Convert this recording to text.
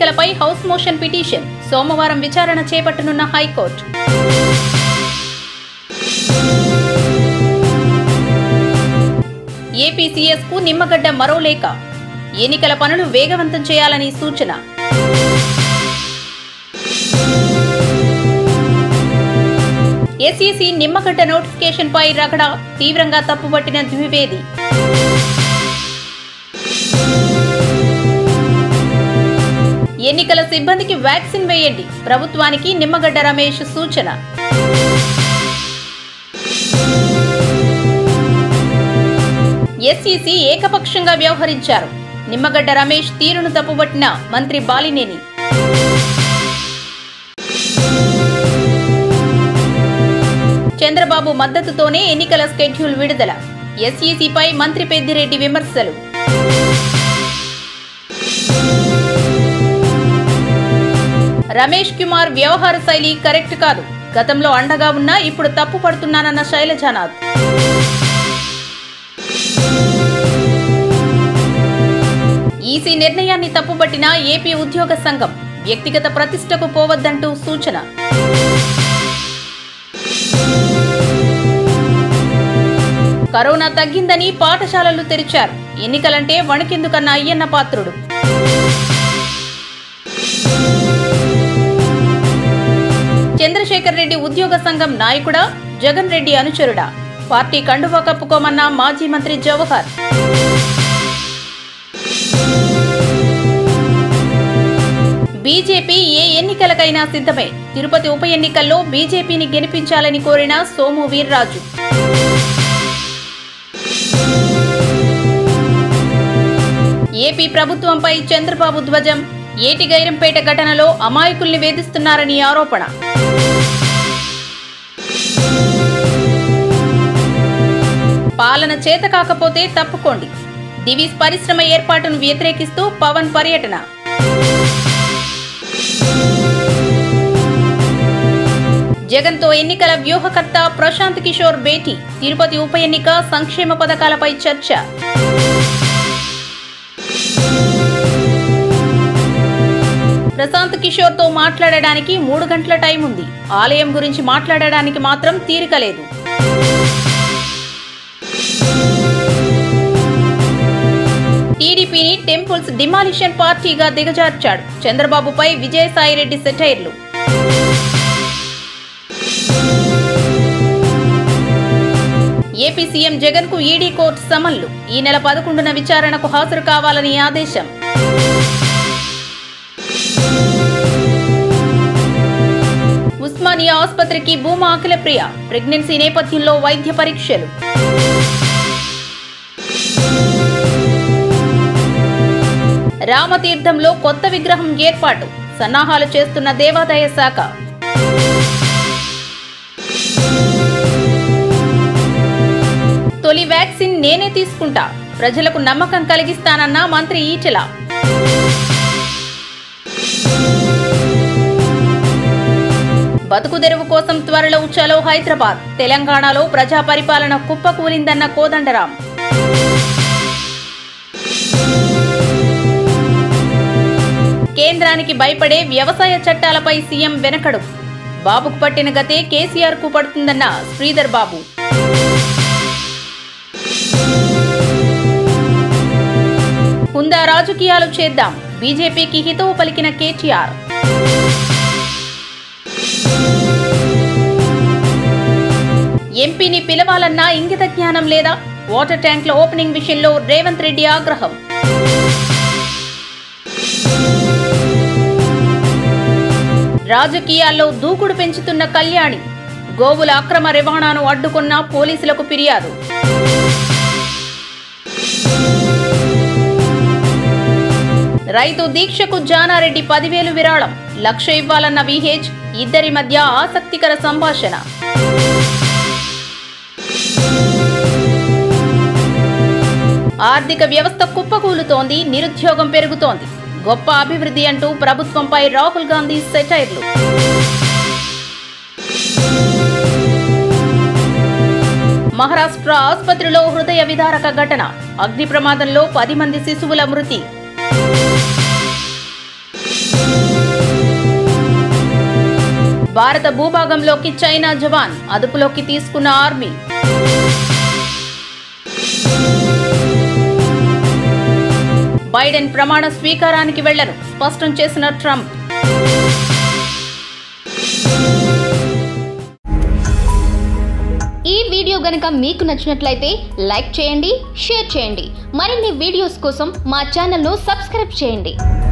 ఎన్నికలపై house motion petition సోమవారం విచారణ చేపట్టనున్న హైకోర్టు ఏపీసీఎస్ కు నిమ్మగడ్డ మరో లేఖ ఎన్నికల పనులు వేగవంతం చేయాలని సూచన ఎస్ఈసీ నిమ్మగడ్డ నోటిఫికేషన్ పై రగడ తీవ్రంగా తప్పుపట్టిన ద్వివేది ఎన్నికల సిబ్బందికి వ్యాక్సిన్ వేయండి ప్రభుత్వానికి నిమ్మగడ్డ రమేష్ సూచన ఎస్ఈసీ ఏకపక్షంగా వ్యవహరించారు నిమ్మగడ్డ రమేష్ తీరును తప్పుబట్టిన మంత్రి బాలినేని చంద్రబాబు మద్దతుతోనే ఎన్నికల స్కెడ్యూల్ విడుదల ఎస్ఈసీపై మంత్రి పెద్దిరెడ్డి విమర్శలు రమేష్ కుమార్ వ్యవహార శైలి కరెక్ట్ కాదు గతంలో అండగా ఉన్నా ఇప్పుడు తప్పు పడుతున్నానన్న శైలజానాథ్ ఈసీ నిర్ణయాన్ని తప్పుపట్టిన ఏపీ ఉద్యోగ సంఘం వ్యక్తిగత ప్రతిష్టకు పోవద్దంటూ సూచన కరోనా తగ్గిందని పాఠశాలలు తెరిచారు ఎన్నికలంటే వణికెందుకన్న అయ్యన్న పాత్రుడు చంద్రశేఖర్ రెడ్డి ఉద్యోగ సంఘం నాయకుడా జగన్ రెడ్డి అనుచరుడా పార్టీ కండువా కప్పుకోమన్న మాజీ మంత్రి జవహర్ బీజేపీ ఏ ఎన్నికలకైనా సిద్ధమే తిరుపతి ఉప ఎన్నికల్లో బీజేపీని గెలిపించాలని కోరిన సోము వీర్రాజు ఏపీ ప్రభుత్వంపై చంద్రబాబు ధ్వజం ఏటిగైరంపేట ఘటనలో అమాయకుల్ని వేధిస్తున్నారని ఆరోపణ పాలన చేత కాకపోతే తప్పుకోండి దివీస్ పరిశ్రమ ఏర్పాటును వ్యతిరేకిస్తూ పవన్ పర్యటన జగన్తో ఎన్నికల వ్యూహకర్త ప్రశాంత్ కిషోర్ భేటీ తిరుపతి ఉప ఎన్నిక సంక్షేమ పథకాలపై చర్చ ప్రశాంత్ కిషోర్ తో మాట్లాడడానికి మూడు గంటల టైం ఉంది ఆలయం గురించి మాట్లాడడానికి మాత్రం తీరిక లేదు టీడీపీని టెంపుల్స్ డిమాలిషన్ పార్టీగా దిగజార్చాడు చంద్రబాబుపై విజయసాయిరెడ్డి సెటైర్లు ఏపీ సీఎం జగన్ కు ఈడీ కోర్టు సమన్లు ఈ నెల పదకొండున విచారణకు హాజరు కావాలని ఆదేశం ఉస్మానియా ఆసుపత్రికి భూమా అఖిలప్రియ ప్రెగ్నెన్సీ నేపథ్యంలో వైద్య పరీక్షలు రామతీర్థంలో కొత్త విగ్రహం ఏర్పాటు సన్నాహాలు చేస్తున్న దేవాదాయ శాఖ తొలి వ్యాక్సిన్ నేనే తీసుకుంటా ప్రజలకు నమ్మకం కలిగిస్తానన్న మంత్రి ఈటెల బతుకుదెరువు కోసం త్వరలో చలో హైదరాబాద్ తెలంగాణలో ప్రజా పరిపాలన కుప్పకూలిందన్న కోదండరాం కేంద్రానికి భయపడే వ్యవసాయ చట్టాలపై సీఎం వెనకడు బాబుకు పట్టిన గతే కేసీఆర్ కు పడుతుందన్న శ్రీధర్ బాబు హుందా రాజకీయాలు చేద్దాం బీజేపీకి హితవు పలికిన కేటీఆర్ ఎంపీని పిలవాలన్నా ఇంగిత జ్ఞానం లేదా వాటర్ ట్యాంక్ల ఓపెనింగ్ విషయంలో రేవంత్ రెడ్డి ఆగ్రహం రాజకీయాల్లో దూకుడు పెంచుతున్న కళ్యాణి గోవుల అక్రమ రవాణాను అడ్డుకున్న పోలీసులకు ఫిర్యాదు రైతు దీక్షకు జానారెడ్డి పదివేలు విరాళం లక్ష ఇవ్వాలన్న విహెచ్ ఇద్దరి మధ్య ఆసక్తికర సంభాషణ ఆర్థిక వ్యవస్థ కుప్పకూలుతోంది నిరుద్యోగం పెరుగుతోంది గొప్ప అభివృద్ధి అంటూ ప్రభుత్వంపై రాహుల్ గాంధీ సెటైర్లు మహారాష్ట్ర ఆసుపత్రిలో హృదయ విదారక ఘటన అగ్ని ప్రమాదంలో పది మంది శిశువుల మృతి భారత భూభాగంలోకి చైనా జవాన్ అదుపులోకి తీసుకున్న ఆర్మీ బైడెన్ ప్రమాణ స్వీకారానికి వెళ్లరు స్పష్టం చేసిన ట్రంప్ ఈ వీడియో గనుక మీకు నచ్చినట్లయితే లైక్ చేయండి షేర్ చేయండి మరిన్ని వీడియోస్ కోసం మా ఛానల్ను సబ్స్క్రైబ్ చేయండి